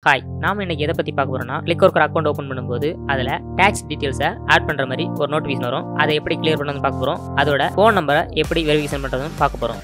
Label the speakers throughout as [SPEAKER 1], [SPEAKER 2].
[SPEAKER 1] hi நாம இன்னைக்கு எதை பத்தி பார்க்க போறோம்னா கிளிக் ஒர்க்கர் அக்கௌண்ட் ஓபன் பண்ணும்போது அதுல டேக்ஸ் டீடைல்ஸை ஆட் பண்ற மாதிரி ஒரு நோட்டிஃபிகேஷன் வரும் அதை எப்படி கிளியர் பண்ணணும்னு பார்க்க போறோம் அதோட ஃபோன் நம்பரை எப்படி வெரிஃபிகேஷன் பண்றதுன்னு பார்க்க போறோம்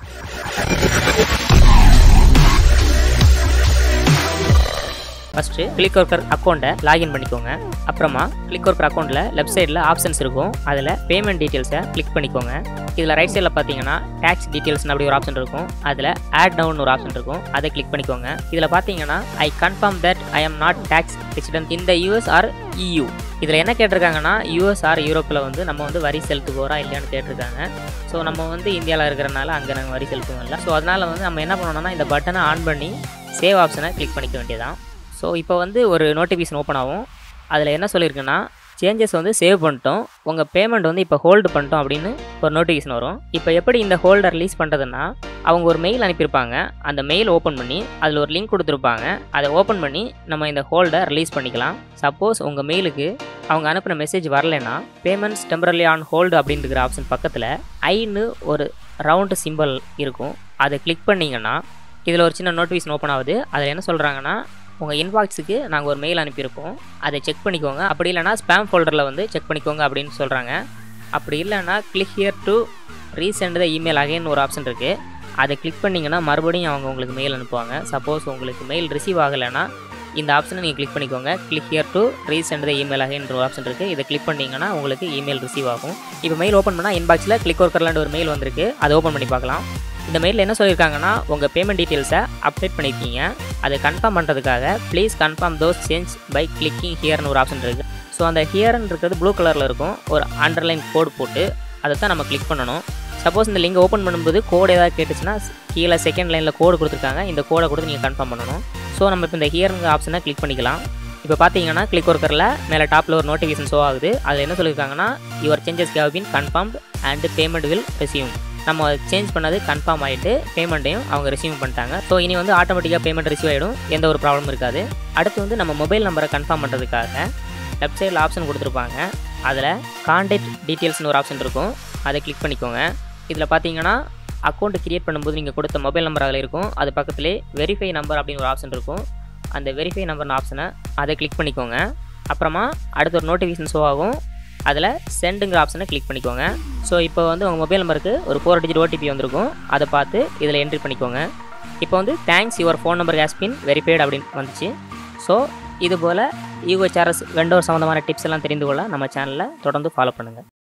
[SPEAKER 1] ஃபர்ஸ்ட் கிளிக் ஒர்க்கர் அக்கௌண்ட்டை லாகின் பண்ணிக்கோங்க அப்புறமா கிளிக் ஒர்க்கர் அக்கௌண்ட்டில் லெஃப்ட் சைடில் ஆப்ஷன்ஸ் இருக்கும் அதில் பேமெண்ட் டீட்டெயில்ஸை கிளிக் பண்ணிக்கோங்க இதில் ரைட் சைடில் பார்த்தீங்கன்னா டேக்ஸ் டீட்டெயில்ஸ்னு அப்படி ஒரு ஆப்ஷன் இருக்கும் அதில் ஆட் டவுன் ஒரு ஆப்ஷன் இருக்கும் அதை கிளிக் பண்ணிக்கோங்க இதில் பார்த்தீங்கன்னா I confirm that I am not tax resident இந்த யூஎஸ் ஆர் இயூ இதில் என்ன கேட்டிருக்காங்கன்னா யூஎஸ் ஆர் யூரோப்பில் வந்து நம்ம வந்து வரி செலுத்துவோரா இல்லையான்னு கேட்டிருக்காங்க ஸோ நம்ம வந்து இந்தியாவில் இருக்கிறனால அங்கே நாங்கள் வரி செலுத்துவோம் இல்லை ஸோ அதனால் வந்து நம்ம என்ன பண்ணணும்னா இந்த பட்டனை ஆன் பண்ணி சேவ் ஆப்ஷனை கிளிக் பண்ணிக்க வேண்டியதான் ஸோ இப்போ வந்து ஒரு நோட்டிஃபிகேஷன் ஓப்பன் ஆகும் அதில் என்ன சொல்லியிருக்குன்னா சேஞ்சஸ் வந்து சேவ் பண்ணிட்டோம் உங்கள் பேமெண்ட் வந்து இப்போ ஹோல்டு பண்ணிட்டோம் அப்படின்னு ஒரு நோட்டிஃபிகேஷன் வரும் இப்போ எப்படி இந்த ஹோல்டை ரிலீஸ் பண்ணுறதுன்னா அவங்க ஒரு மெயில் அனுப்பியிருப்பாங்க அந்த மெயில் ஓப்பன் பண்ணி அதில் ஒரு லிங்க் கொடுத்துருப்பாங்க அதை ஓப்பன் பண்ணி நம்ம இந்த ஹோல்டை ரிலீஸ் பண்ணிக்கலாம் சப்போஸ் உங்கள் மெயிலுக்கு அவங்க அனுப்பின மெசேஜ் வரலைன்னா பேமெண்ட்ஸ் டெம்பரலி ஆன் ஹோல்டு அப்படின்ற ஆப்ஷன் பக்கத்தில் ஐன்னு ஒரு ரவுண்டு சிம்பிள் இருக்கும் அதை கிளிக் பண்ணிங்கன்னா இதில் ஒரு சின்ன நோட்டிஃபிகேஷன் ஓப்பன் ஆகுது அதில் என்ன சொல்கிறாங்கன்னா உங்கள் இன்பாக்ஸுக்கு நாங்கள் ஒரு மெயில் அனுப்பியிருப்போம் அதை செக் பண்ணிக்கோங்க அப்படி இல்லைனா ஸ்பேம் ஃபோல்டரில் வந்து செக் பண்ணிக்கோங்க அப்படின்னு சொல்கிறாங்க அப்படி இல்லைன்னா click here to resend the email again ஒரு ஆப்ஷன் இருக்குது அதை கிளிக் பண்ணிங்கன்னா மறுபடியும் அவங்க உங்களுக்கு மெயில் அனுப்புவாங்க சப்போஸ் உங்களுக்கு மெயில் ரிசீவ் ஆகலைன்னா இந்த ஆப்ஷனை நீங்கள் கிளிக் பண்ணிக்கோங்க click here to resend the email அகைன்ற ஒரு ஆப்ஷன் இருக்குது இதை கிளிக் பண்ணிங்கன்னா உங்களுக்கு இமெயில் ரிசீவ் ஆகும் இப்போ மெயில் ஓப்பன் பண்ணால் இன்பாக்ஸில் கிளிக் ஒர்க்கர்லாண்டு ஒரு மெயில் வந்திருக்கு அதை ஓப்பன் பண்ணி பார்க்கலாம் இந்த மெயிலில் என்ன சொல்லியிருக்காங்கன்னா உங்கள் பேமெண்ட் டீட்டெயில்ஸை அப்டேட் பண்ணியிருக்கீங்க அதை கன்ஃபார்ம் பண்ணுறதுக்காக please confirm those change by clicking ஹியர்னு ஒரு ஆப்ஷன் இருக்குது ஸோ அந்த ஹியர்னு இருக்கிறது ப்ளூ கலரில் இருக்கும் ஒரு அண்டர்லைன் கோடு போட்டு அதை தான் நம்ம கிளிக் பண்ணணும் சப்போஸ் இந்த லிங்க் ஓப்பன் பண்ணும்போது கோடு ஏதாவது கேட்டுச்சுன்னா கீழே செகண்ட் லைனில் கோடு கொடுத்துருக்காங்க இந்த கோடை கொடுத்து நீங்கள் கன்ஃபார்ம் பண்ணணும் ஸோ நம்ம இப்போ இந்த ஹியருங்க ஆப்ஷனை கிளிக் பண்ணிக்கலாம் இப்போ பார்த்தீங்கன்னா கிளிக் ஒர்க்கரில் மேலே டாப்பில் ஒரு நோட்டிஃபிகேஷன் ஷோ ஆகுது அதில் என்ன சொல்லியிருக்காங்கன்னா your changes have been confirmed and payment will resume நம்ம சேஞ்ச் பண்ணது கன்ஃபார்ம் ஆகிட்டு பேமெண்ட்டையும் அவங்க ரிசீவ் பண்ணிட்டாங்க ஸோ இனி வந்து ஆட்டோமேட்டிக்காக பேமெண்ட் ரிசீவ் ஆகிடும் எந்த ஒரு ப்ராப்ளமும் இருக்காது அடுத்து வந்து நம்ம மொபைல் நம்பரை கன்ஃபார்ம் பண்ணுறதுக்காக லெஃப்ட் சைடில் ஆப்ஷன் கொடுத்துருப்பாங்க அதில் கான்டாக்ட் டீட்டெயில்ஸ்னு ஒரு ஆப்ஷன் இருக்கும் அதை கிளிக் பண்ணிக்கோங்க இதில் பார்த்தீங்கன்னா அக்கௌண்ட் கிரியேட் பண்ணும்போது நீங்கள் கொடுத்த மொபைல் நம்பர் அதில் இருக்கும் அது பக்கத்துலேயே வெரிஃபை நம்பர் அப்படின்னு ஒரு ஆப்ஷன் இருக்கும் அந்த வெரிஃபை நம்பர்னு ஆப்ஷனை அதை கிளிக் பண்ணிக்கோங்க அப்புறமா அடுத்த ஒரு நோட்டிஃபிகேஷன் ஷோ ஆகும் அதில் சென்டுங்கிற ஆப்ஷனை கிளிக் பண்ணிக்கோங்க ஸோ இப்போ வந்து உங்கள் மொபைல் நம்பருக்கு ஒரு ஃபோர் டிஜிட் ஓடிபி வந்திருக்கும் அதை பார்த்து இதில் என்ட்ரி பண்ணிக்கோங்க இப்போ வந்து thanks your phone number has been verified அப்படின்னு வந்துச்சு ஸோ இது போல் யூஹெச்ஆர்எஸ் வெண்டோர் சம்மந்தமான டிப்ஸ் எல்லாம் தெரிந்து கொள்ள நம்ம சேனலை தொடர்ந்து ஃபாலோ பண்ணுங்கள்